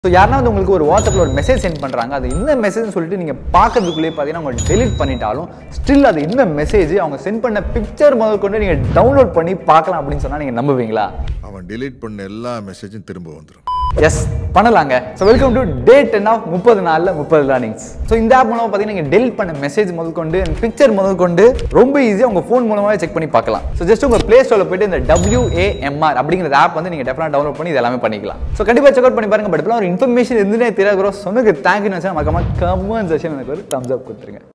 so யாருனா வந்து உங்களுக்கு ஒரு வாட்ஸ்அப்பில் ஒரு மெசேஜ் சென்ட் பண்ணுறாங்க அது என்ன மெசேஜ்னு சொல்லிட்டு நீங்கள் பார்க்கறதுக்குள்ளேயே பார்த்தீங்கன்னா அவங்க டெலிட் பண்ணிட்டாலும் ஸ்டில் அது என்ன மெசேஜ் அவங்க சென்ட் பண்ண பிக்சர் முதல் கொண்டு நீங்கள் டவுன்லோட் பண்ணி பார்க்கலாம் அப்படின்னு சொன்னால் நீங்கள் நம்புவீங்களா அவன் delete பண்ண எல்லா மெசேஜும் திரும்ப வந்துடும் எஸ் பண்ணலாங்க so welcome to day ten of முப்பது நாளில் முப்பது லேர்னிங்ஸ் ஸோ இந்த ஆப் மூலமாக பார்த்தீங்கன்னா நீங்கள் டெலிட் பண்ண மெசேஜ் முதல் கொண்டு பிக்சர் முதல் கொண்டு ரொம்ப ஈஸியாக உங்கள் ஃபோன் மூலமாக செக் பண்ணி பார்க்கலாம் ஸோ ஜஸ்ட் உங்கள் ப்ளே ஸ்டோரில் போயிட்டு இந்த WAMR அப்படிங்கிற ஆப் வந்து நீங்கள் டெஃபினட்டாக டவுன்லோட் பண்ணி இது எல்லாமே பண்ணிக்கலாம் ஸோ கண்டிப்பாக செக் அவுட் பண்ணி பாருங்க பட் இப்பலாம் ஒரு இன்ஃபர்மேஷன் இருந்துனே தெரியாது சொன்னதுக்கு தேங்க்யூ வச்சா மறக்காம கமெண்ட் செஷன் எனக்கு ஒரு தம்ஸ் அப் கொடுத்துருங்க